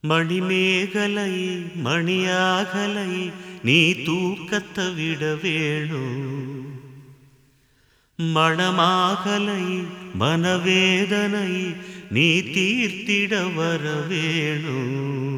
மணிமேகலை மணியாகலை நீ தூக்கத்தை விட வேணும் மணமாகலை மனவேதனை நீ தீர்த்திட வர வேணும்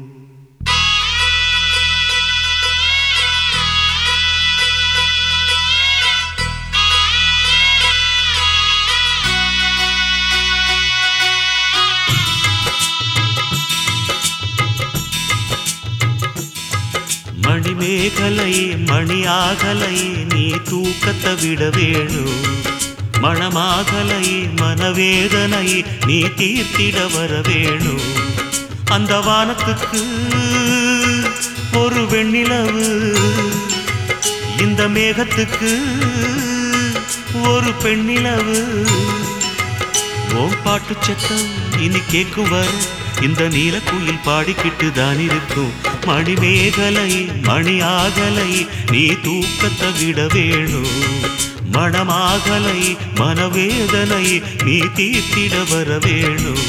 மணிமேகலை மணியாகலை நீ தூக்கத்தை விட வேணும் மணமாகலை மனவேதனை நீ தீர்த்திட வர வேணும் அந்த வானத்துக்கு ஒரு வெண்ணிலவு இந்த மேகத்துக்கு ஒரு பெண்ணிலவு ஓம் பாட்டு சத்தம் இனி கேட்கும் வர இந்த நீலக்குயில் பாடிக்கிட்டு தான் இருக்கும் மணிமேகலை மணி ஆகலை நீ தூக்கத்தை விட வேணும் மணமாகலை மனவேதனை நீ தீர்த்திட வர வேணும்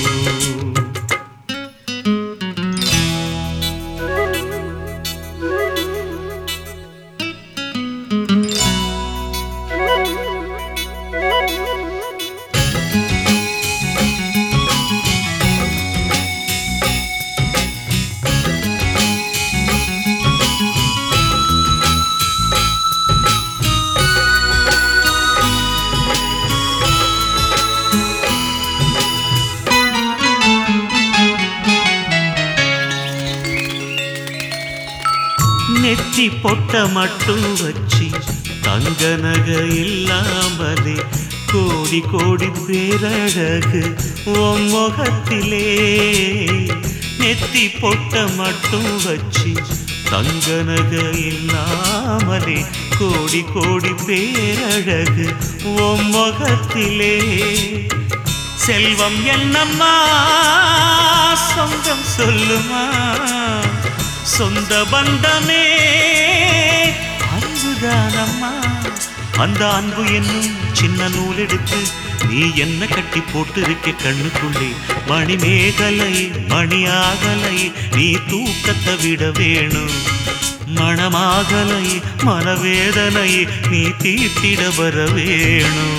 நெத்தி பொட்ட மட்டும் வச்சு தங்க நகை இல்லாமலே கோடி கோடி பேரழகு உன் முகத்திலே நெத்தி பொட்ட மட்டும் வச்சு தங்க நகை இல்லாமலே கோடி கோடி பேரழகு உன் முகத்திலே செல்வம் என்னம்மா சொந்தம் சொல்லுமா சொந்த பந்தமே அன்புதானம்மா அந்த அன்பு என்னும் சின்ன நூல் எடுத்து நீ என்ன கட்டி போட்டு இருக்க கண்ணுக்குள்ளே மணிமேகலை மணியாகலை நீ தூக்கத்தை விட வேணும் மணமாகலை மனவேதனை நீ தீர்த்திட வர வேணும்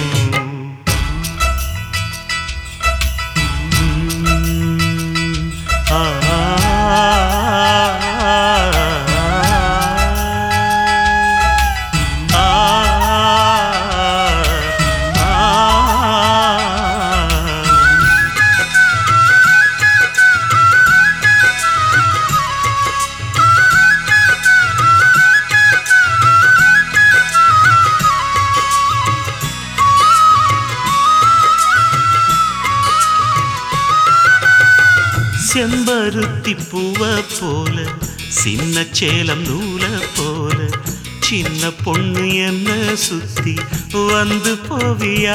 செம்பருத்தி பூவ போல சின்ன சேலம் நூல போல சின்ன பொண்ணு என்ன சுத்தி வந்து போவியா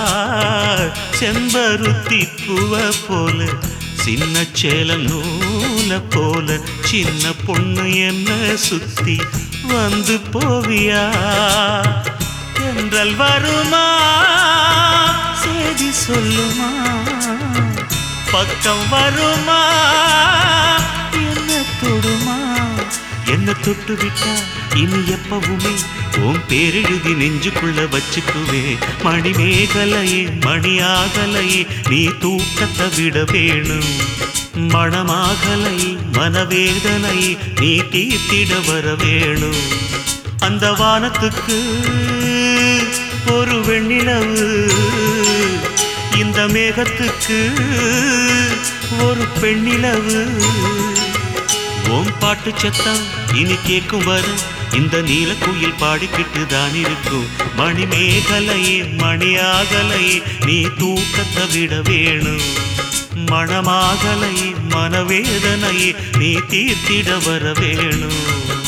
செம்பருத்தி பூவ போல சின்ன சேலம் நூல போல சின்ன பொண்ணு என்ன சுத்தி வந்து போவியா என்றல் வருமா செய்தி சொல்லுமா பக்கம் வருமா என்ன தொடுமா என்ன தொட்டு விட்டா இனி எப்பவுமே உன் பேரெழுதி நெஞ்சுக்குள்ள வச்சுக்குவே மணிமேகலையே மணியாகலையே நீ தூக்கத்தை விட வேணும் மணமாகலை மனவேதனை நீ தீர்த்திட வர வேணும் அந்த வானத்துக்கு ஒரு வெண்ணிலவு இந்த மேகத்துக்கு ஒரு பெண்ணிலவு ஓம் பாட்டு சத்தம் இனி கேட்கும் வர இந்த நீலக்குயில் பாடிக்கிட்டு தான் இருக்கும் மணிமேகலையே மணியாகலையே நீ தூக்கத்தை விட வேணும் மணமாகலை மனவேதனை நீ தீர்த்திட வர வேணும்